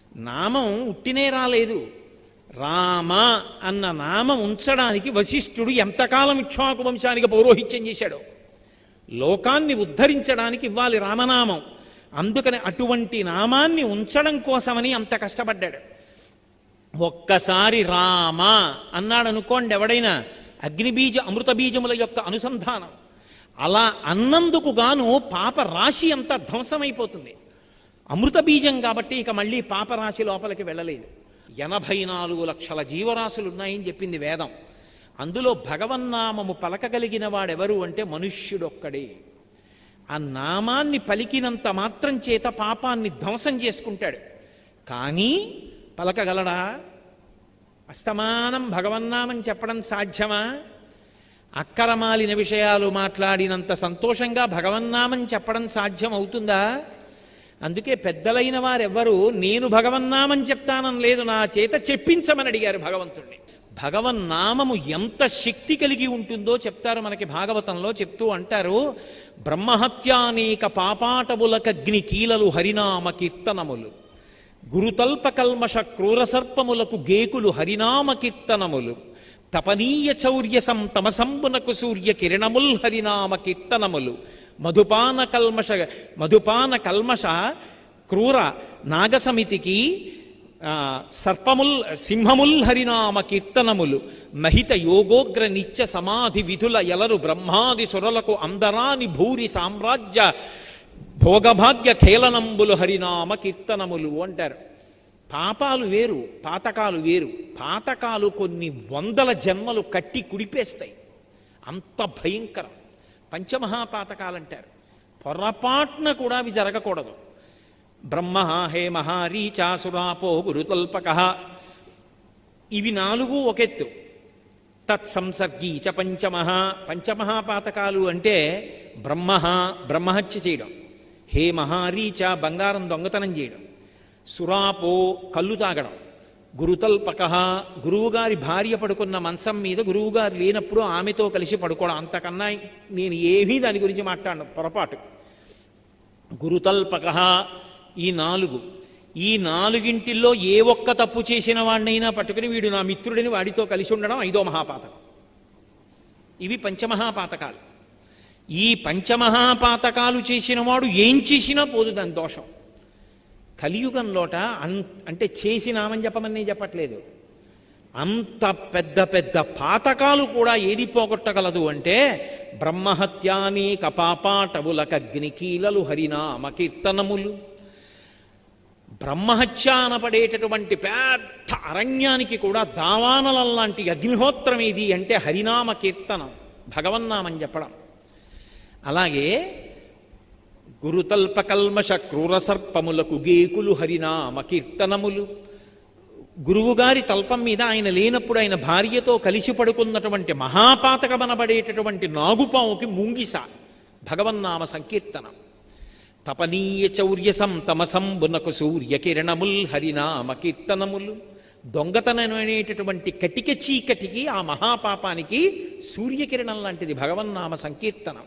నామం ఉట్టినే రాలేదు రామ అన్న నామం ఉంచడానికి వశిష్ఠుడు ఎంతకాలం ఇక్ష్వాకు వంశానికి పౌరోహిత్యం చేశాడో లోకాన్ని ఉద్ధరించడానికి ఇవ్వాలి రామనామం అందుకని అటువంటి నామాన్ని ఉంచడం కోసమని అంత కష్టపడ్డాడు ఒక్కసారి రామ అన్నాడు అనుకోండి ఎవడైనా అగ్నిబీజ అమృత బీజముల యొక్క అనుసంధానం అలా అన్నందుకు గాను పాప రాశి అంతా ధ్వంసమైపోతుంది అమృత బీజం కాబట్టి ఇక మళ్ళీ పాపరాశి లోపలికి వెళ్ళలేదు ఎనభై నాలుగు లక్షల జీవరాశులు ఉన్నాయని చెప్పింది వేదం అందులో భగవన్నామము పలకగలిగిన వాడెవరు అంటే మనుష్యుడొక్కడే ఆ నామాన్ని పలికినంత మాత్రం చేత పాపాన్ని ధ్వంసం చేసుకుంటాడు కానీ పలకగలడా అస్తమానం భగవన్నామం చెప్పడం సాధ్యమా అక్కరమాలిన విషయాలు మాట్లాడినంత సంతోషంగా భగవన్నామం చెప్పడం సాధ్యం అవుతుందా అందుకే పెద్దలైన వారెవ్వరూ నేను భగవన్నామం చెప్తానని లేదు నా చేత చెప్పించమని అడిగారు భగవంతుణ్ణి భగవన్నామము ఎంత శక్తి కలిగి ఉంటుందో చెప్తారు మనకి భాగవతంలో చెప్తూ అంటారు బ్రహ్మహత్యానేక పాపాటములకగ్ని కీలలు హరినామ కీర్తనములు గురుతల్ప కల్మష క్రూర సర్పములకు గేకులు హరినామ కీర్తనములు తపనీయ చౌర్య తమసంబునకు సూర్య కిరణముల్ హరినామ కీర్తనములు మధుపాన కల్మష మధుపాన కల్మష క్రూర నాగసమితికి ఆ, సర్పముల్ సింహముల్ హరినామ కీర్తనములు మహిత యోగోగ్ర నిత్య సమాధి విధుల ఎలరు బ్రహ్మాది సురలకు అందరాని భూరి సామ్రాజ్య భోగభాగ్య ఖేళనంబులు హరినామ కీర్తనములు అంటారు పాపాలు వేరు పాతకాలు వేరు పాతకాలు కొన్ని వందల జన్మలు కట్టి కుడిపేస్తాయి అంత భయంకరం పంచమహాపాతకాలంటారు పొరపాటున కూడా అవి జరగకూడదు బ్రహ్మ హే మహారీచాసురాపో గురుతల్పక ఇవి నాలుగు ఒకెత్తు తత్సంసర్గీ చ పంచమహ పంచమహాపాతకాలు అంటే బ్రహ్మ బ్రహ్మహత్య చేయడం హే మహారీచ బంగారం దొంగతనం చేయడం సురాపో కళ్ళు తాగడం గురుతల్పక గురువుగారి భార్య పడుకున్న మంచం మీద గురువుగారు లేనప్పుడు ఆమెతో కలిసి పడుకోవడం అంతకన్నా నేను ఏమీ దాని గురించి మాట్లాడను పొరపాటు గురుతల్పక ఈ నాలుగు ఈ నాలుగింటిల్లో ఏ ఒక్క తప్పు చేసిన వాడినైనా పట్టుకుని వీడు నా మిత్రుడిని వాడితో కలిసి ఉండడం ఐదో మహాపాతకం ఇవి పంచమహాపాతకాలు ఈ పంచమహాపాతకాలు చేసిన వాడు ఏం చేసినా పోదు దాని దోషం కలియుగంలోట అన్ అంటే చేసినామని చెప్పమని నేను చెప్పట్లేదు అంత పెద్ద పెద్ద పాతకాలు కూడా ఏది పోగొట్టగలదు అంటే బ్రహ్మహత్యానేక పాపాటవులకగ్నికీలలు హరినామ కీర్తనములు బ్రహ్మహత్య అనపడేటటువంటి పెద్ద అరణ్యానికి కూడా దావానలం లాంటి అగ్నిహోత్రం ఏది అంటే హరినామ కీర్తనం భగవన్నామని చెప్పడం అలాగే గురుతల్పకల్మష క్రూర సర్పములకు గేకులు హరినామ కీర్తనములు గురువుగారి తల్పం మీద ఆయన లేనప్పుడు ఆయన భార్యతో కలిసి పడుకున్నటువంటి మహాపాతకమనబడేటటువంటి నాగుపావుకి ముంగిస భగవన్నామ సంకీర్తనం తపనీయ చౌర్యసం తమసంబునకు సూర్యకిరణముల్ హరినామ కీర్తనములు దొంగతనం అనేటటువంటి కటిక చీకటికి ఆ మహాపాపానికి సూర్యకిరణం లాంటిది భగవన్నామ సంకీర్తనం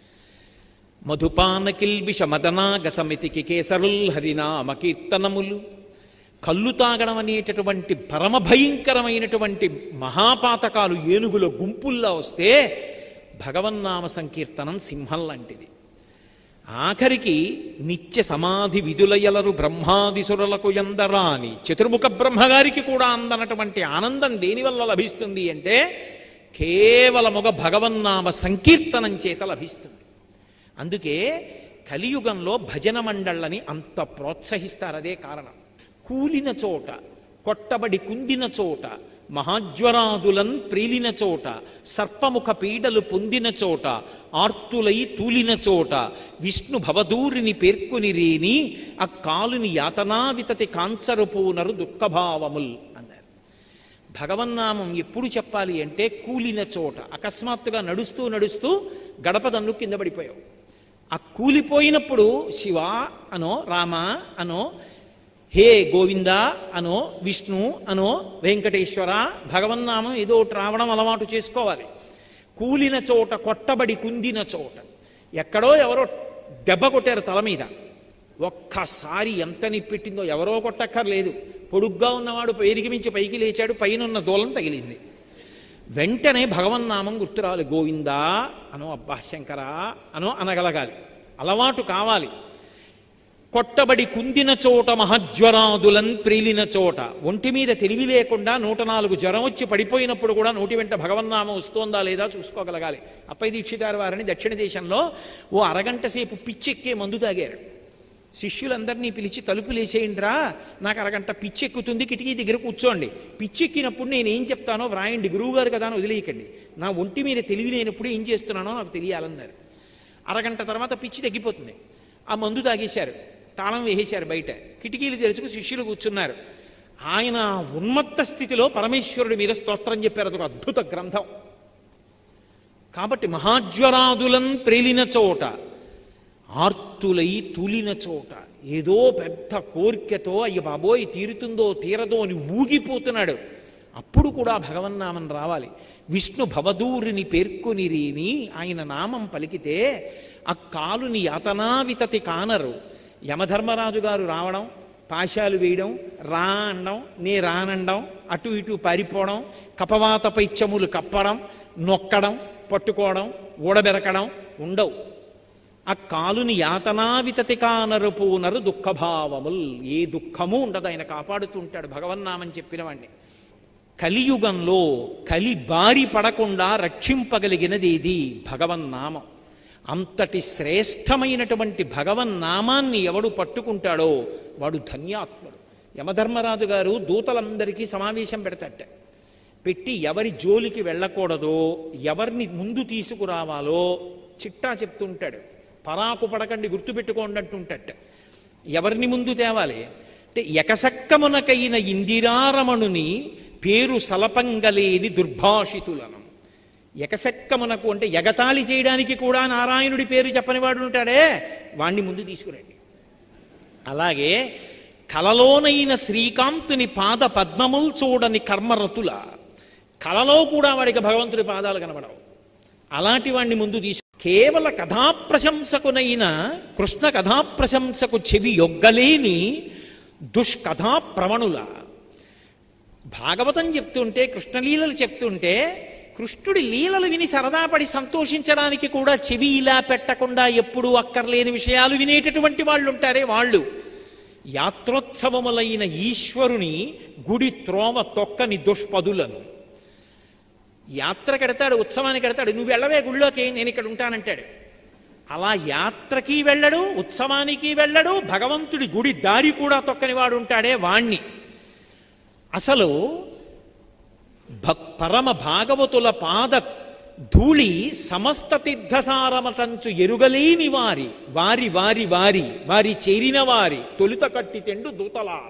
మధుపాన కిల్బిష మదనాగ సమితికి కేసరుల్ హరినామ కీర్తనములు కళ్ళు తాగడం అనేటటువంటి పరమ భయంకరమైనటువంటి మహాపాతకాలు ఏనుగుల గుంపుల్లా వస్తే భగవన్నామ సంకీర్తనం సింహం లాంటిది ఆఖరికి నిత్య సమాధి విధులయలరు బ్రహ్మాదిసురులకు ఎందరాని చతుర్ముఖ బ్రహ్మగారికి కూడా అందనటువంటి ఆనందం దేనివల్ల లభిస్తుంది అంటే కేవలముగ భగవన్నామ సంకీర్తనం చేత లభిస్తుంది అందుకే కలియుగంలో భజన మండళ్ళని అంత ప్రోత్సహిస్తారు అదే కారణం కూలిన చోట కొట్టబడి కుందిన చోట మహాజ్వరాదులన్ ప్రీలిన చోట సర్పముఖ పీడలు పొందిన చోట ఆర్తులై తూలిన చోట విష్ణు భవదూరిని పేర్కొని రేని ఆ కాలుని యాతనా వితతి కాంచరుపూనరు దుఃఖభావముల్ అన్నారు భగవన్నామం ఎప్పుడు చెప్పాలి అంటే కూలిన చోట అకస్మాత్తుగా నడుస్తూ నడుస్తూ గడప దన్ను కింద పడిపోయావు ఆ కూలిపోయినప్పుడు శివ అనో రామ అనో హే గోవింద అనో విష్ణు అనో వెంకటేశ్వర భగవన్నామం ఏదో ఒకటి రావడం అలవాటు చేసుకోవాలి కూలిన చోట కొట్టబడి కుందిన చోట ఎక్కడో ఎవరో దెబ్బ కొట్టారు తల మీద ఒక్కసారి ఎంత నిప్పెట్టిందో ఎవరో కొట్టక్కర్లేదు పొడుగ్గా ఉన్నవాడు పేరుకి మించి పైకి లేచాడు పైన ఉన్న దూలం తగిలింది వెంటనే భగవన్నామం గుర్తురాలి గోవిందా అనో అబ్బా శంకరా అనో అనగలగాలి అలవాటు కావాలి కొట్టబడి కుందిన చోట మహజ్వరాదులన్ ప్రీలిన చోట ఒంటి మీద తెలివి లేకుండా నూట నాలుగు జ్వరం వచ్చి పడిపోయినప్పుడు కూడా నోటి వెంట భగవన్నామం వస్తోందా లేదా చూసుకోగలగాలి అప్పై దీక్షితారు వారిని దక్షిణ దేశంలో ఓ అరగంట సేపు పిచ్చెక్కే మందు తాగారు శిష్యులందరినీ పిలిచి తలుపు లేసేయండిరా నాకు అరగంట పిచ్చెక్కుతుంది కిటికీ దగ్గర కూర్చోండి పిచ్చెక్కినప్పుడు నేను ఏం చెప్తానో వ్రాయండి గురువుగారు కదా అని వదిలేయకండి నా ఒంటి మీద తెలివి లేనప్పుడు ఏం చేస్తున్నానో నాకు తెలియాలన్నారు అరగంట తర్వాత పిచ్చి తగ్గిపోతుంది ఆ మందు తాగేశారు తాళం వేసేశారు బయట కిటికీలు తెరుచుకు శిష్యులు కూర్చున్నారు ఆయన ఉన్మత్త స్థితిలో పరమేశ్వరుడి మీద స్తోత్రం చెప్పారు అదొక అద్భుత గ్రంథం కాబట్టి మహాజ్వరాదులం ప్రేలిన చోట ఆర్తులై తూలిన చోట ఏదో పెద్ద కోరికతో అయ్య బాబోయ్ తీరుతుందో తీరదో అని ఊగిపోతున్నాడు అప్పుడు కూడా భగవన్నామం రావాలి విష్ణు భవదూరిని పేర్కొనిరీని ఆయన నామం పలికితే ఆ కాలుని యాతనావితతి కానరు యమధర్మరాజు గారు రావడం పాశాలు వేయడం రా అనడం నే రానండం అటు ఇటు పారిపోవడం కపవాత పైత్యములు కప్పడం నొక్కడం పట్టుకోవడం ఊడబెరకడం ఉండవు ఆ కాలుని యాతనావితతి కానరుపూనరు దుఃఖభావముల్ ఏ దుఃఖము ఉండదు ఆయన కాపాడుతూ ఉంటాడు భగవన్నామని చెప్పిన వాడిని కలియుగంలో కలి బారి పడకుండా రక్షింపగలిగినది ఇది భగవన్నామం అంతటి శ్రేష్టమైనటువంటి భగవన్నామాన్ని ఎవడు పట్టుకుంటాడో వాడు ధన్యాత్ముడు యమధర్మరాజు గారు దూతలందరికీ సమావేశం పెడతట పెట్టి ఎవరి జోలికి వెళ్ళకూడదో ఎవరిని ముందు తీసుకురావాలో చిట్టా చెప్తుంటాడు పరాకు పడకండి గుర్తుపెట్టుకోండి అంటుంటట ఎవరిని ముందు తేవాలి అంటే ఎకసక్కమునకైన ఇందిరారమణుని పేరు సలపంగలేని దుర్భాషితులను ఎకసక్కమునకు అంటే ఎగతాళి చేయడానికి కూడా నారాయణుడి పేరు చెప్పని వాడు ఉంటాడే వాణ్ణి ముందు తీసుకురండి అలాగే కలలోనైన శ్రీకాంతుని పాద పద్మముల్ చూడని కర్మరతుల కలలో కూడా వాడికి భగవంతుడి పాదాలు కనబడవు అలాంటి వాణ్ణి ముందు తీసు కేవల కథాప్రశంసకునైన కృష్ణ కథాప్రశంసకు చెవి యొగ్గలేని దుష్కథా ప్రవణుల భాగవతం చెప్తుంటే కృష్ణలీలలు చెప్తుంటే కృష్ణుడి లీలలు విని సరదాపడి సంతోషించడానికి కూడా చెవి ఇలా పెట్టకుండా ఎప్పుడూ అక్కర్లేని విషయాలు వినేటటువంటి వాళ్ళు ఉంటారే వాళ్ళు యాత్రోత్సవములైన ఈశ్వరుని గుడి త్రోవ తొక్కని దుష్పదులను యాత్ర కడతాడు ఉత్సవానికి కడతాడు నువ్వు వెళ్ళవే గుళ్ళోకి నేను ఇక్కడ ఉంటానంటాడు అలా యాత్రకి వెళ్ళడు ఉత్సవానికి వెళ్ళడు భగవంతుడి గుడి దారి కూడా తొక్కని వాడు ఉంటాడే వాణ్ణి అసలు భక్ పరమ భాగవతుల పాద ధూళి సమస్త తీర్థసారమటంచు ఎరుగలేని వారి వారి వారి వారి వారి చేరిన వారి తొలుత కట్టి తెండు దూతలార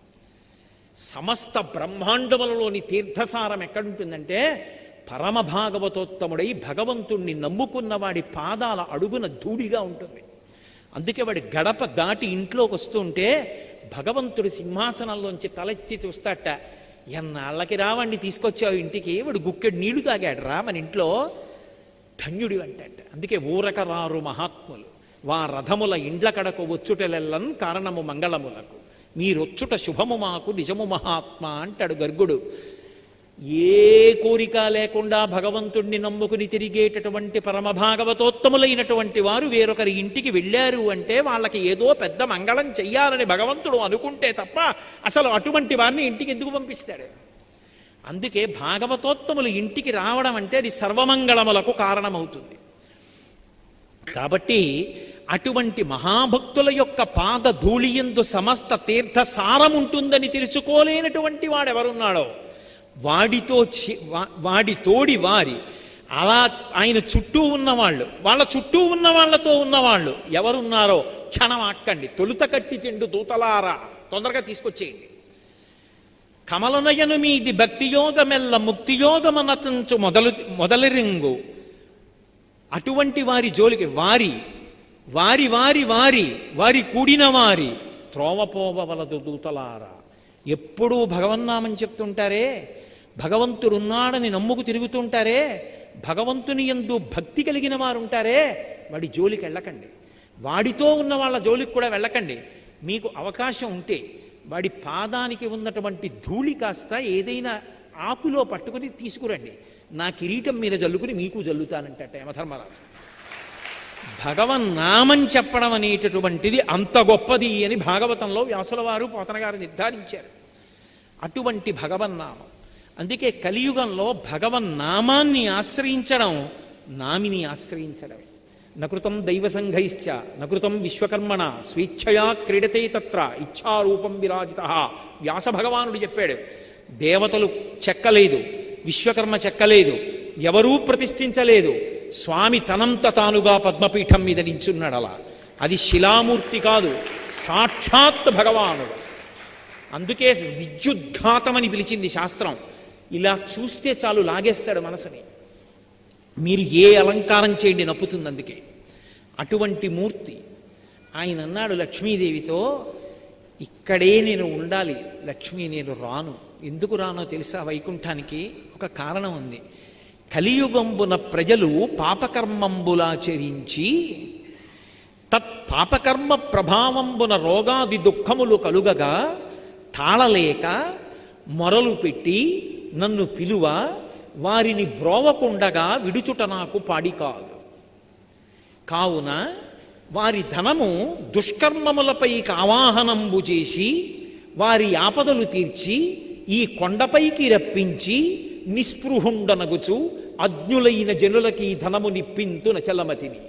సమస్త బ్రహ్మాండములలోని తీర్థసారం ఎక్కడుంటుందంటే పరమ భాగవతోత్తముడై భగవంతుణ్ణి నమ్ముకున్న వాడి పాదాల అడుగున ధూళిగా ఉంటుంది అందుకే వాడి గడప దాటి ఇంట్లోకి వస్తుంటే భగవంతుడి సింహాసనంలోంచి తలెత్తి చూస్తాట ఎన్నాళ్ళకి రావండి తీసుకొచ్చావు ఇంటికి వాడు గుక్కెడు నీళ్లు తాగాడు రా మన ఇంట్లో ధన్యుడి అంటాట అందుకే ఊరక రారు మహాత్ములు వా రథముల ఇండ్ల కడకు వచ్చుటలెల్లన్ కారణము మంగళములకు మీరొచ్చుట శుభము మాకు నిజము మహాత్మ అంటాడు గర్గుడు ఏ కోరిక లేకుండా భగవంతుణ్ణి నమ్ముకుని తిరిగేటటువంటి పరమభాగవతోత్తములైనటువంటి వారు వేరొకరి ఇంటికి వెళ్ళారు అంటే వాళ్ళకి ఏదో పెద్ద మంగళం చెయ్యాలని భగవంతుడు అనుకుంటే తప్ప అసలు అటువంటి వారిని ఇంటికి ఎందుకు పంపిస్తాడు అందుకే భాగవతోత్తములు ఇంటికి రావడం అంటే అది సర్వమంగళములకు కారణమవుతుంది కాబట్టి అటువంటి మహాభక్తుల యొక్క పాద ధూళియందు సమస్త తీర్థ సారం ఉంటుందని తెలుసుకోలేనటువంటి వాడెవరున్నాడో వాడితో చి- వా- వాడి తోడి వారి అలా ఆయన చుట్టూ ఉన్నవాళ్ళు వాళ్ళ చుట్టూ ఉన్న వాళ్ళతో ఉన్నవాళ్ళు ఎవరున్నారో క్షణం ఆక్కండి తొలుత కట్టి తిండు దూతలారా తొందరగా తీసుకొచ్చేయండి కమలనయను మీది భక్తియోగమెల్ల ముక్తియోగమనతంచు మొదలు మొదలరింగు అటువంటి వారి జోలికి వారి వారి వారి వారి వారి కూడిన వారి త్రోవపోవలదు దూతలారా ఎప్పుడూ భగవన్నామని చెప్తుంటారే భగవంతుడున్నాడని నమ్ముకు తిరుగుతుంటారే భగవంతుని యందు భక్తి కలిగిన వారు ఉంటారే వాడి జోలికి వెళ్ళకండి వాడితో ఉన్న వాళ్ళ జోలికి కూడా వెళ్ళకండి మీకు అవకాశం ఉంటే వాడి పాదానికి ఉన్నటువంటి ధూళి కాస్త ఏదైనా ఆకులో పట్టుకుని తీసుకురండి నా కిరీటం మీద జల్లుకుని మీకు జల్లుతానంట యమధర్మరాజు భగవన్ నామం చెప్పడం అనేటటువంటిది అంత గొప్పది అని భాగవతంలో వ్యాసుల వారు పోతన గారు నిర్ధారించారు అటువంటి భగవన్నామం అందుకే కలియుగంలో భగవన్నామాన్ని ఆశ్రయించడం నామిని ఆశ్రయించడమే నకృతం దైవ సంఘైశ్చ నకృతం విశ్వకర్మణ స్వేచ్ఛయా క్రీడతే తత్ర ఇచ్ఛారూపం విరాజిత వ్యాస భగవానుడు చెప్పాడు దేవతలు చెక్కలేదు విశ్వకర్మ చెక్కలేదు ఎవరూ ప్రతిష్ఠించలేదు స్వామి తనంత తానుగా పద్మపీఠం మీద నించున్నాడు అలా అది శిలామూర్తి కాదు సాక్షాత్ భగవానుడు అందుకే విద్యుద్ఘాతమని పిలిచింది శాస్త్రం ఇలా చూస్తే చాలు లాగేస్తాడు మనసుని మీరు ఏ అలంకారం చేయండి నప్పుతుంది అందుకే అటువంటి మూర్తి ఆయన అన్నాడు లక్ష్మీదేవితో ఇక్కడే నేను ఉండాలి లక్ష్మి నేను రాను ఎందుకు రానో తెలుసా వైకుంఠానికి ఒక కారణం ఉంది కలియుగంబున ప్రజలు పాపకర్మంబులాచరించి తత్ పాపకర్మ ప్రభావంబున రోగాది దుఃఖములు కలుగగా తాళలేక మొరలు పెట్టి నన్ను పిలువ వారిని బ్రోవకుండగా విడుచుట నాకు పాడి కాదు కావున వారి ధనము దుష్కర్మములపై ఆవాహనంబు చేసి వారి ఆపదలు తీర్చి ఈ కొండపైకి రప్పించి నిస్పృహుండనగుచు అజ్ఞులైన జనులకి ఈ ధనము నిప్పింతు నచలమతిని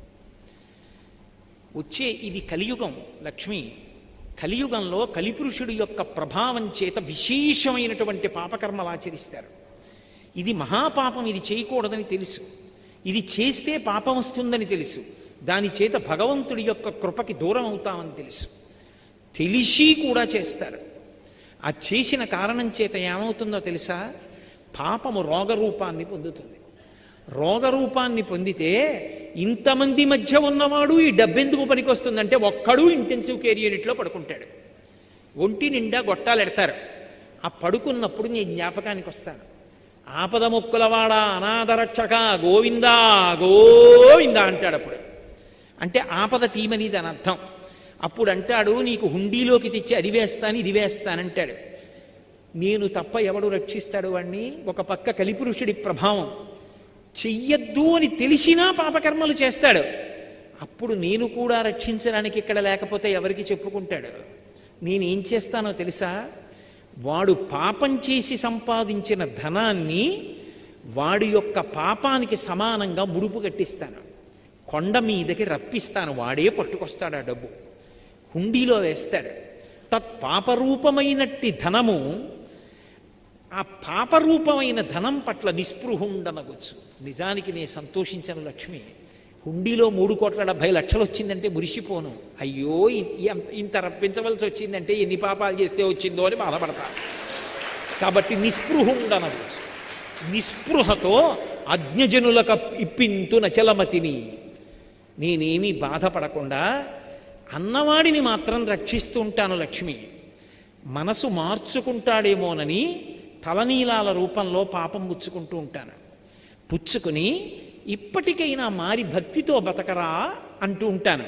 వచ్చే ఇది కలియుగం లక్ష్మి కలియుగంలో కలిపురుషుడి యొక్క ప్రభావం చేత విశేషమైనటువంటి పాపకర్మలు ఆచరిస్తారు ఇది మహాపాపం ఇది చేయకూడదని తెలుసు ఇది చేస్తే పాపం వస్తుందని తెలుసు దాని చేత భగవంతుడి యొక్క కృపకి దూరం అవుతామని తెలుసు తెలిసి కూడా చేస్తారు ఆ చేసిన కారణం చేత ఏమవుతుందో తెలుసా పాపము రోగరూపాన్ని పొందుతుంది రోగరూపాన్ని పొందితే ఇంతమంది మధ్య ఉన్నవాడు ఈ డబ్బెందుకు పనికొస్తుందంటే ఒక్కడు ఇంటెన్సివ్ కేర్ యూనిట్లో పడుకుంటాడు ఒంటి నిండా గొట్టాలు ఎడతారు ఆ పడుకున్నప్పుడు నీ జ్ఞాపకానికి వస్తాను ఆపద మొక్కులవాడ అనాథరక్షక గోవిందా గోవిందా అంటాడు అప్పుడు అంటే ఆపద తీమని దాని అర్థం అప్పుడు అంటాడు నీకు హుండీలోకి తెచ్చి అది వేస్తాను ఇది వేస్తానంటాడు నేను తప్ప ఎవడు రక్షిస్తాడు వాణ్ణి ఒక పక్క కలిపురుషుడి ప్రభావం చెయ్యొద్దు అని తెలిసినా పాపకర్మలు చేస్తాడు అప్పుడు నేను కూడా రక్షించడానికి ఇక్కడ లేకపోతే ఎవరికి చెప్పుకుంటాడు నేనేం చేస్తానో తెలుసా వాడు పాపం చేసి సంపాదించిన ధనాన్ని వాడి యొక్క పాపానికి సమానంగా ముడుపు కట్టిస్తాను కొండ మీదకి రప్పిస్తాను వాడే పట్టుకొస్తాడు ఆ డబ్బు హుండీలో వేస్తాడు తత్ పాపరూపమైనట్టి ధనము ఆ పాపరూపమైన ధనం పట్ల నిస్పృహుండనగొచ్చు నిజానికి నేను సంతోషించను లక్ష్మి హుండీలో మూడు కోట్ల డెబ్భై లక్షలు వచ్చిందంటే మురిసిపోను అయ్యో ఇ- ఇ- ఇంత రప్పించవలసి వచ్చిందంటే ఎన్ని పాపాలు చేస్తే వచ్చిందో అని బాధపడతా కాబట్టి నిస్పృహుండనవచ్చు నిస్పృహతో అజ్ఞజనులకు ఇప్పింతు నచలమతిని నేనేమీ బాధపడకుండా అన్నవాడిని మాత్రం రక్షిస్తూ ఉంటాను లక్ష్మి మనసు మార్చుకుంటాడేమోనని తలనీలాల రూపంలో పాపం పుచ్చుకుంటూ ఉంటాను పుచ్చుకుని ఇప్పటికైనా మారి భక్తితో బతకరా అంటూ ఉంటాను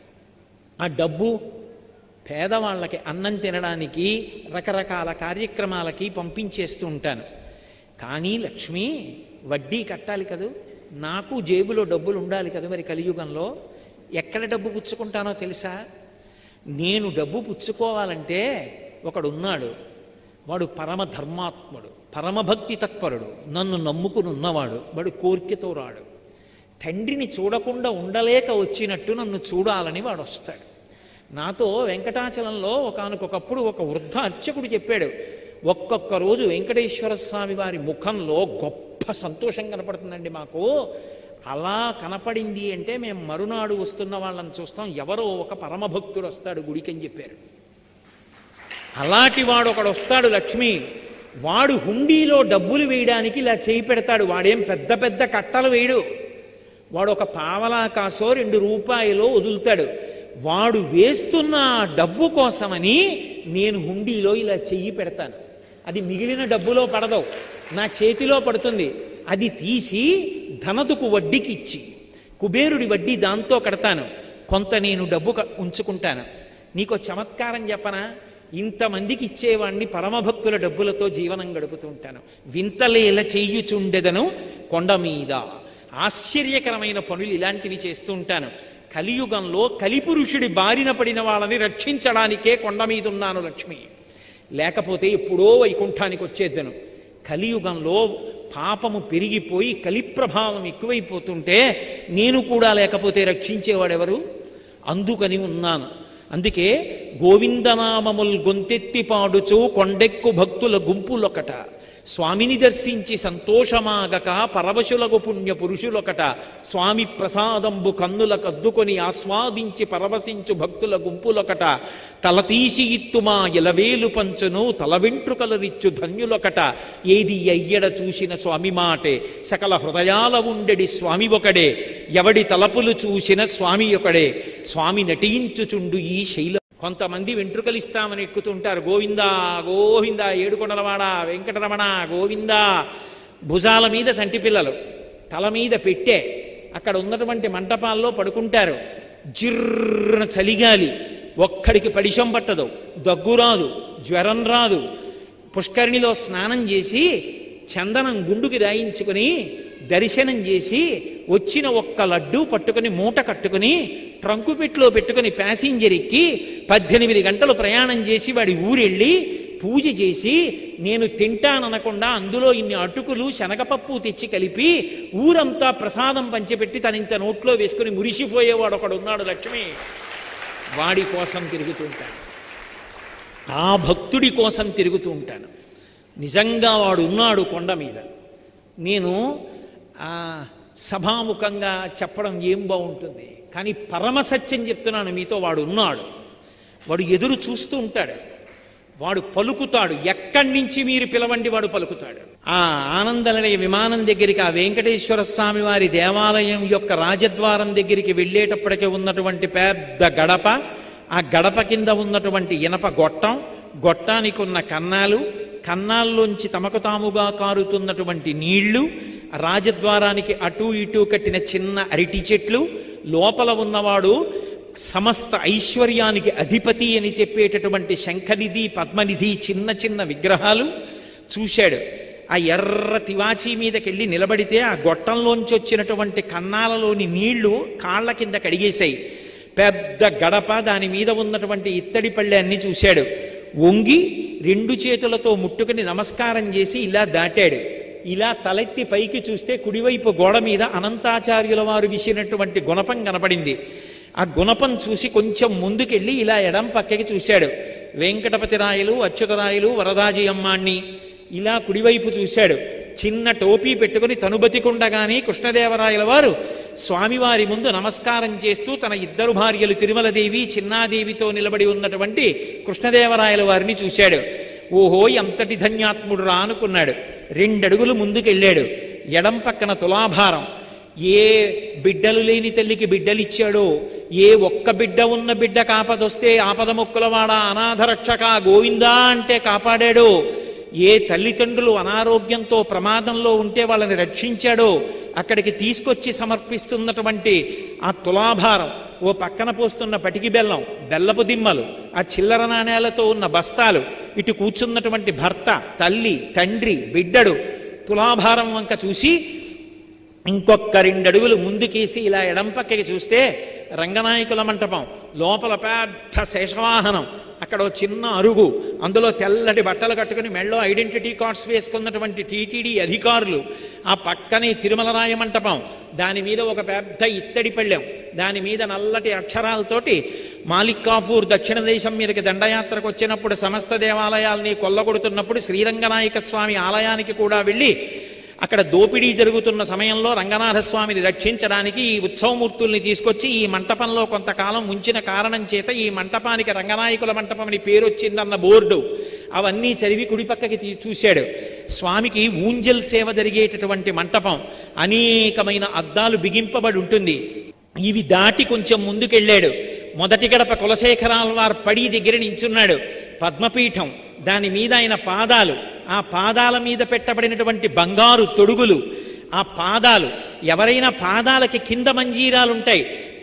ఆ డబ్బు పేదవాళ్ళకి అన్నం తినడానికి రకరకాల కార్యక్రమాలకి పంపించేస్తూ ఉంటాను కానీ లక్ష్మి వడ్డీ కట్టాలి కదూ నాకు జేబులో డబ్బులు ఉండాలి కదా మరి కలియుగంలో ఎక్కడ డబ్బు పుచ్చుకుంటానో తెలుసా నేను డబ్బు పుచ్చుకోవాలంటే ఒకడున్నాడు వాడు పరమ ధర్మాత్ముడు పరమభక్తి తత్పరుడు నన్ను నమ్ముకుని ఉన్నవాడు వాడు కోరికతో రాడు తండ్రిని చూడకుండా ఉండలేక వచ్చినట్టు నన్ను చూడాలని వాడు వస్తాడు నాతో వెంకటాచలంలో ఒకానొకప్పుడు ఒక వృద్ధ అర్చకుడు చెప్పాడు ఒక్కొక్క రోజు వెంకటేశ్వర స్వామి వారి ముఖంలో గొప్ప సంతోషం కనపడుతుందండి మాకు అలా కనపడింది అంటే మేము మరునాడు వస్తున్న వాళ్ళని చూస్తాం ఎవరో ఒక పరమభక్తుడు వస్తాడు గుడికి అని చెప్పారు అలాంటి వాడు ఒకడు వస్తాడు లక్ష్మి వాడు హుండీలో డబ్బులు వేయడానికి ఇలా చేయి పెడతాడు వాడేం పెద్ద పెద్ద కట్టలు వేయడు వాడు ఒక పావలా కాసో రెండు రూపాయలో వదులుతాడు వాడు వేస్తున్న ఆ డబ్బు కోసమని నేను హుండీలో ఇలా చెయ్యి పెడతాను అది మిగిలిన డబ్బులో పడదు నా చేతిలో పడుతుంది అది తీసి ధనదుకు వడ్డీకి ఇచ్చి కుబేరుడి వడ్డీ దాంతో కడతాను కొంత నేను డబ్బు క- ఉంచుకుంటాను నీకు చమత్కారం చెప్పనా ఇంతమందికి ఇచ్చేవాణ్ణి పరమభక్తుల డబ్బులతో జీవనం గడుపుతూ ఉంటాను వింతలేల చెయ్యుచుండెదను కొండ మీద ఆశ్చర్యకరమైన పనులు ఇలాంటివి చేస్తూ ఉంటాను కలియుగంలో కలిపురుషుడి బారిన పడిన వాళ్ళని రక్షించడానికే కొండ మీద ఉన్నాను లక్ష్మి లేకపోతే ఎప్పుడో వైకుంఠానికి వచ్చేద్దను కలియుగంలో పాపము పెరిగిపోయి కలి ప్రభావం ఎక్కువైపోతుంటే నేను కూడా లేకపోతే రక్షించేవాడెవరు అందుకని ఉన్నాను అందుకే గోవిందనామముల్ గొంతెత్తి పాడుచు కొండెక్కు భక్తుల గుంపులొకట స్వామిని దర్శించి సంతోషమాగక పరవశులకు పుణ్య పురుషులొకట స్వామి ప్రసాదంబు కన్నుల కద్దుకొని ఆస్వాదించి పరవశించు భక్తుల గుంపులొకట తల తీసి ఇత్తుమా ఎలవేలు పంచును తల వెంట్రుకలరిచ్చు ధన్యులొకట ఏది అయ్యడ చూసిన స్వామి మాటే సకల హృదయాల ఉండెడి స్వామి ఒకడే ఎవడి తలపులు చూసిన స్వామి ఒకడే స్వామి నటించుచుండు ఈ శైల కొంతమంది వెంట్రుకలు ఇస్తామని ఎక్కుతుంటారు గోవిందా గోవింద ఏడుకొండలవాడ వెంకటరమణ గోవిందా భుజాల మీద సంటి పిల్లలు తల మీద పెట్టే అక్కడ ఉన్నటువంటి మంటపాల్లో పడుకుంటారు జిర్రన చలిగాలి ఒక్కడికి పడిశం పట్టదు దగ్గు రాదు జ్వరం రాదు పుష్కరిణిలో స్నానం చేసి చందనం గుండుకి రాయించుకుని దర్శనం చేసి వచ్చిన ఒక్క లడ్డు పట్టుకుని మూట కట్టుకుని ట్రంకు పెట్టిలో పెట్టుకుని ప్యాసింజర్ ఎక్కి పద్దెనిమిది గంటలు ప్రయాణం చేసి వాడి ఊరెళ్ళి పూజ చేసి నేను తింటాననకుండా అందులో ఇన్ని అటుకులు శనగపప్పు తెచ్చి కలిపి ఊరంతా ప్రసాదం పంచిపెట్టి తన ఇంత నోట్లో వేసుకుని మురిసిపోయేవాడు ఒకడు ఉన్నాడు లక్ష్మి వాడి కోసం తిరుగుతూ ఉంటాను ఆ భక్తుడి కోసం తిరుగుతూ ఉంటాను నిజంగా వాడు ఉన్నాడు కొండ మీద నేను ఆ సభాముఖంగా చెప్పడం ఏం బాగుంటుంది కానీ పరమ సత్యం చెప్తున్నాను మీతో వాడు ఉన్నాడు వాడు ఎదురు చూస్తూ ఉంటాడు వాడు పలుకుతాడు ఎక్కడి నుంచి మీరు పిలవండి వాడు పలుకుతాడు ఆ ఆనందనిలయ విమానం దగ్గరికి ఆ వెంకటేశ్వర స్వామి వారి దేవాలయం యొక్క రాజద్వారం దగ్గరికి వెళ్ళేటప్పటికి ఉన్నటువంటి పెద్ద గడప ఆ గడప కింద ఉన్నటువంటి ఇనప గొట్టం గొట్టానికి ఉన్న కన్నాలు కన్నాల్లోంచి తమకు తాముగా కారుతున్నటువంటి నీళ్లు రాజద్వారానికి అటూ ఇటూ కట్టిన చిన్న అరటి చెట్లు లోపల ఉన్నవాడు సమస్త ఐశ్వర్యానికి అధిపతి అని చెప్పేటటువంటి శంఖనిధి పద్మనిధి చిన్న చిన్న విగ్రహాలు చూశాడు ఆ ఎర్ర తివాచీ మీదకెళ్ళి నిలబడితే ఆ గొట్టంలోంచి వచ్చినటువంటి కన్నాలలోని నీళ్లు కాళ్ళ కింద కడిగేశాయి పెద్ద గడప దాని మీద ఉన్నటువంటి ఇత్తడి పళ్ళె అన్ని చూశాడు వంగి రెండు చేతులతో ముట్టుకుని నమస్కారం చేసి ఇలా దాటాడు ఇలా తలెత్తి పైకి చూస్తే కుడివైపు గోడ మీద అనంతాచార్యుల వారు విసినటువంటి గుణపం కనపడింది ఆ గుణపం చూసి కొంచెం ముందుకెళ్ళి ఇలా ఎడం పక్కకి చూశాడు వెంకటపతి రాయలు అచ్యుతరాయలు వరదాజీ అమ్మాణ్ణి ఇలా కుడివైపు చూశాడు చిన్న టోపీ పెట్టుకుని తను బతికుండగానే కృష్ణదేవరాయల వారు స్వామివారి ముందు నమస్కారం చేస్తూ తన ఇద్దరు భార్యలు తిరుమలదేవి చిన్నాదేవితో నిలబడి ఉన్నటువంటి కృష్ణదేవరాయల వారిని చూశాడు ఓహో ఎంతటి ధన్యాత్ముడు రా అనుకున్నాడు రెండడుగులు ముందుకెళ్ళాడు ఎడం పక్కన తులాభారం ఏ బిడ్డలు లేని తల్లికి బిడ్డలిచ్చాడో ఏ ఒక్క బిడ్డ ఉన్న బిడ్డ కాపదొస్తే ఆపద మొక్కులవాడ అనాథరక్షక గోవిందా అంటే కాపాడాడో ఏ తల్లిదండ్రులు అనారోగ్యంతో ప్రమాదంలో ఉంటే వాళ్ళని రక్షించాడో అక్కడికి తీసుకొచ్చి సమర్పిస్తున్నటువంటి ఆ తులాభారం ఓ పక్కన పోస్తున్న పటికి బెల్లం బెల్లపు దిమ్మలు ఆ చిల్లర నాణేలతో ఉన్న బస్తాలు ఇటు కూర్చున్నటువంటి భర్త తల్లి తండ్రి బిడ్డడు తులాభారం వంక చూసి ఇంకొక రెండు అడుగులు ముందుకేసి ఇలా ఎడం పక్కకి చూస్తే రంగనాయకుల మంటపం లోపల పెద్ద శేషవాహనం అక్కడ ఓ చిన్న అరుగు అందులో తెల్లటి బట్టలు కట్టుకుని మెళ్ళో ఐడెంటిటీ కార్డ్స్ వేసుకున్నటువంటి టీటీడీ అధికారులు ఆ పక్కనే తిరుమలరాయ మంటపం దాని మీద ఒక పెద్ద ఇత్తడి పళ్ళెం దాని మీద నల్లటి అక్షరాలతోటి మాలిక్ కాఫూర్ దక్షిణ దేశం మీదకి దండయాత్రకు వచ్చినప్పుడు సమస్త దేవాలయాల్ని కొల్లగొడుతున్నప్పుడు శ్రీరంగనాయక స్వామి ఆలయానికి కూడా వెళ్ళి అక్కడ దోపిడీ జరుగుతున్న సమయంలో రంగనాథస్వామిని రక్షించడానికి ఈ ఉత్సవమూర్తుల్ని తీసుకొచ్చి ఈ మంటపంలో కొంతకాలం ఉంచిన కారణం చేత ఈ మంటపానికి రంగనాయకుల మంటపం అని పేరు వచ్చిందన్న బోర్డు అవన్నీ చదివి కుడిపక్కకి తీ- చూశాడు స్వామికి ఊంజల్ సేవ జరిగేటటువంటి మంటపం అనేకమైన అద్దాలు బిగింపబడి ఉంటుంది ఇవి దాటి కొంచెం ముందుకెళ్ళాడు మొదటి గడప కులశేఖరాల వారు పడి దగ్గర నించున్నాడు పద్మపీఠం దాని మీద ఆయన పాదాలు ఆ పాదాల మీద పెట్టబడినటువంటి బంగారు తొడుగులు ఆ పాదాలు ఎవరైనా పాదాలకి కింద మంజీరాలు ఉంటాయి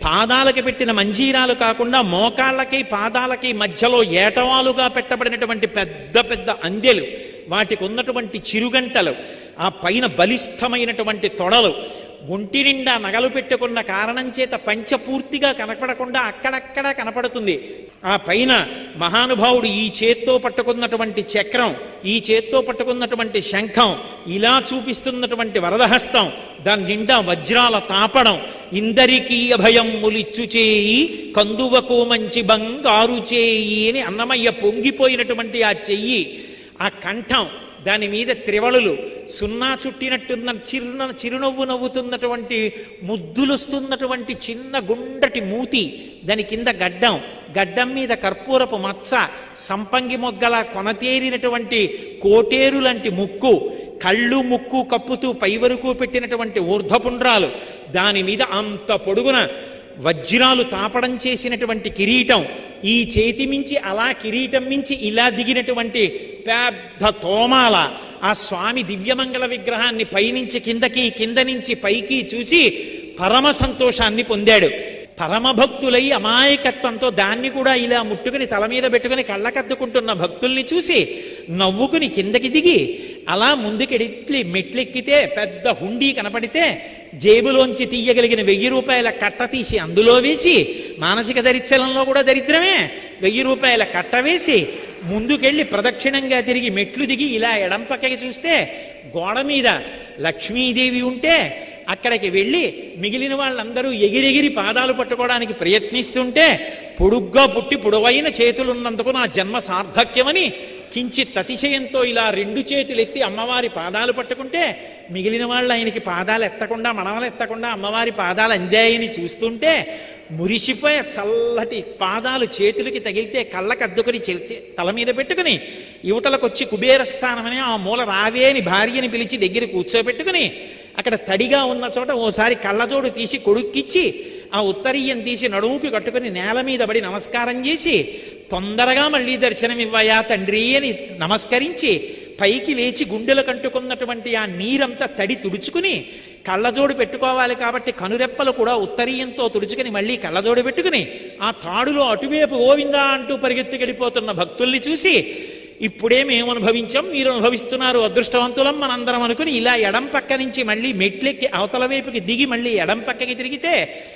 పాదాలకి పెట్టిన మంజీరాలు కాకుండా మోకాళ్ళకి పాదాలకి మధ్యలో ఏటవాలుగా పెట్టబడినటువంటి పెద్ద పెద్ద అందెలు వాటికి ఉన్నటువంటి చిరుగంటలు ఆ పైన బలిష్టమైనటువంటి తొడలు ఒంటి నిండా నగలు పెట్టుకున్న కారణం చేత పంచ పూర్తిగా కనపడకుండా అక్కడక్కడ కనపడుతుంది ఆ పైన మహానుభావుడు ఈ చేత్తో పట్టుకున్నటువంటి చక్రం ఈ చేత్తో పట్టుకున్నటువంటి శంఖం ఇలా చూపిస్తున్నటువంటి వరదహస్తం దాని నిండా వజ్రాల తాపడం ఇందరికీ అభయం ములిచ్చు చేయి కందువకు మంచి బంగారు చేయి అని అన్నమయ్య పొంగిపోయినటువంటి ఆ చెయ్యి ఆ కంఠం దాని మీద త్రివళులు సున్నా చుట్టినట్టున్న చిరున చిరునవ్వు నవ్వుతున్నటువంటి ముద్దులొస్తున్నటువంటి చిన్న గుండ్రటి మూతి దాని కింద గడ్డం గడ్డం మీద కర్పూరపు మచ్చ సంపంగి మొగ్గల కొనతేరినటువంటి కోటేరు లాంటి ముక్కు కళ్ళు ముక్కు కప్పుతూ పై వరకు పెట్టినటువంటి ఊర్ధ్వపుండ్రాలు దాని మీద అంత పొడుగున వజ్రాలు తాపడం చేసినటువంటి కిరీటం ఈ చేతి మించి అలా కిరీటం మించి ఇలా దిగినటువంటి పెద్ద తోమాల ఆ స్వామి దివ్యమంగళ విగ్రహాన్ని పైనుంచి కిందకి కింద నుంచి పైకి చూసి పరమ సంతోషాన్ని పొందాడు పరమభక్తులై అమాయకత్వంతో దాన్ని కూడా ఇలా ముట్టుకుని తల మీద పెట్టుకుని కళ్ళకద్దుకుంటున్న భక్తుల్ని చూసి నవ్వుకుని కిందకి దిగి అలా ముందుకెడిట్లి మెట్లెక్కితే పెద్ద హుండీ కనపడితే జేబులోంచి తీయగలిగిన వెయ్యి రూపాయల కట్ట తీసి అందులో వేసి మానసిక దరిద్రంలో కూడా దరిద్రమే వెయ్యి రూపాయల కట్ట వేసి ముందుకెళ్ళి ప్రదక్షిణంగా తిరిగి మెట్లు దిగి ఇలా ఎడం పక్కకి చూస్తే గోడ మీద లక్ష్మీదేవి ఉంటే అక్కడికి వెళ్ళి మిగిలిన వాళ్ళందరూ ఎగిరెగిరి పాదాలు పట్టుకోవడానికి ప్రయత్నిస్తుంటే పొడుగ్గా పుట్టి పొడవైన చేతులున్నందుకు నా జన్మ సార్థక్యమని కించిత్ అతిశయంతో ఇలా రెండు చేతులు ఎత్తి అమ్మవారి పాదాలు పట్టుకుంటే మిగిలిన వాళ్ళు ఆయనకి పాదాలు ఎత్తకుండా మనవలు ఎత్తకుండా అమ్మవారి పాదాలు అందాయని చూస్తుంటే మురిసిపోయే చల్లటి పాదాలు చేతులకి తగిలితే కళ్ళకు అద్దుకుని చెల్చి తల మీద పెట్టుకుని యువతలకు కుబేర స్థానమని ఆ మూల రావే అని భార్యని పిలిచి దగ్గర కూర్చోబెట్టుకుని అక్కడ తడిగా ఉన్న చోట ఓసారి కళ్ళజోడు తీసి కొడుక్కిచ్చి ఆ ఉత్తరీయం తీసి నడుముకి కట్టుకుని నేల మీద పడి నమస్కారం చేసి తొందరగా మళ్ళీ దర్శనం ఇవ్వయా తండ్రి అని నమస్కరించి పైకి లేచి గుండెలు కంటుకున్నటువంటి ఆ నీరంతా తడి తుడుచుకుని కళ్ళజోడు పెట్టుకోవాలి కాబట్టి కనురెప్పలు కూడా ఉత్తరీయంతో తుడుచుకుని మళ్ళీ కళ్ళజోడు పెట్టుకుని ఆ తాడులో అటువైపు గోవిందా అంటూ పరిగెత్తుకెళ్ళిపోతున్న భక్తుల్ని చూసి ఇప్పుడే మేము అనుభవించాం మీరు అనుభవిస్తున్నారు అదృష్టవంతులం మనందరం అనుకుని ఇలా ఎడం పక్క నుంచి మళ్ళీ మెట్లెక్కి అవతల వైపుకి దిగి మళ్ళీ ఎడం పక్కకి తిరిగితే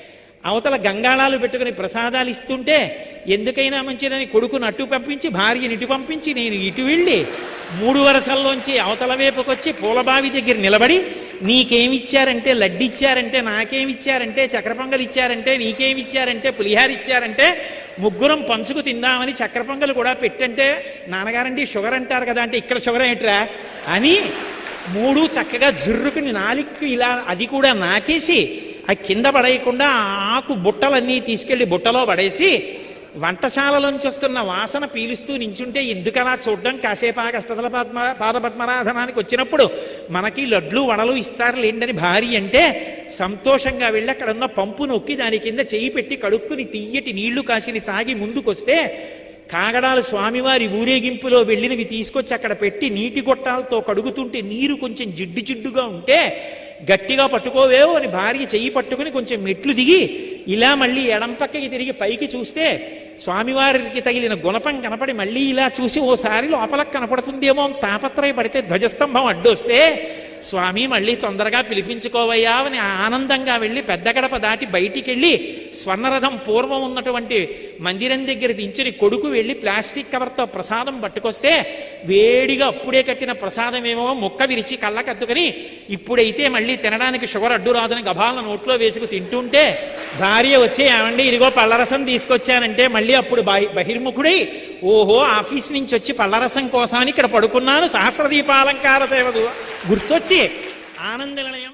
అవతల గంగాళాలు పెట్టుకుని ప్రసాదాలు ఇస్తుంటే ఎందుకైనా మంచిదని కొడుకును అటు పంపించి భార్యని ఇటు పంపించి నేను ఇటు వెళ్ళి మూడు వరసల్లోంచి అవతల వైపుకి వచ్చి పూలబావి దగ్గర నిలబడి నీకేమిచ్చారంటే లడ్డిచ్చారంటే నాకేమిచ్చారంటే చక్ర పొంగల్ ఇచ్చారంటే నీకేమిచ్చారంటే పులిహార ఇచ్చారంటే ముగ్గురం పంచుకు తిందామని చక్ర పొంగల్ కూడా పెట్టంటే నాన్నగారండి షుగర్ అంటారు కదా అంటే ఇక్కడ షుగర్ ఏంట్రా అని మూడు చక్కగా జుర్రుకుని నాలిక్కు ఇలా అది కూడా నాకేసి ఆ కింద పడేయకుండా ఆ ఆకు బుట్టలన్నీ తీసుకెళ్లి బుట్టలో పడేసి వంటశాలలోంచి వస్తున్న వాసన పీలుస్తూ నించుంటే ఎందుకలా చూడడం కాసేపు ఆ కష్టతల పద్మ పాదపద్మరాధనానికి వచ్చినప్పుడు మనకి లడ్లు వడలు ఇస్తారు లేండని భార్య అంటే సంతోషంగా వెళ్ళి అక్కడ ఉన్న పంపు నొక్కి దాని కింద చేయి పెట్టి కడుక్కుని తీయటి నీళ్లు కాసిని తాగి ముందుకొస్తే కాగడాలు స్వామివారి ఊరేగింపులో వెళ్ళినవి తీసుకొచ్చి అక్కడ పెట్టి నీటి గొట్టాలతో కడుగుతుంటే నీరు కొంచెం జిడ్డు జిడ్డుగా ఉంటే గట్టిగా పట్టుకోవేవో అని భార్య చెయ్యి పట్టుకుని కొంచెం మెట్లు దిగి ఇలా మళ్ళీ ఎడం పక్కకి తిరిగి పైకి చూస్తే స్వామివారికి తగిలిన గుణపం కనపడి మళ్ళీ ఇలా చూసి ఓసారి లోపలకు కనపడుతుందేమో అని తాపత్రయపడితే ధ్వజస్తంభం అడ్డొస్తే స్వామి మళ్ళీ తొందరగా పిలిపించుకోవయ్యా అని ఆనందంగా వెళ్ళి పెద్ద గడప దాటి బయటికి వెళ్ళి స్వర్ణరథం పూర్వం ఉన్నటువంటి మందిరం దగ్గర దించుని కొడుకు వెళ్ళి ప్లాస్టిక్ కవర్తో ప్రసాదం పట్టుకొస్తే వేడిగా అప్పుడే కట్టిన ప్రసాదం ఏమో మొక్క విరిచి కళ్ళకద్దుకొని ఇప్పుడైతే మళ్ళీ తినడానికి షుగర్ అడ్డు రాదని గభాలను నోట్లో వేసుకు తింటుంటే భార్య వచ్చి ఏమండి ఇదిగో పళ్ళరసం తీసుకొచ్చానంటే మళ్ళీ అప్పుడు బహి- బహిర్ముఖుడై ఓహో ఆఫీస్ నుంచి వచ్చి పళ్ళరసం కోసమని ఇక్కడ పడుకున్నాను సహస్రదీపాలంకార దేవదు గుర్తొచ్చి ఆనంద నిలయం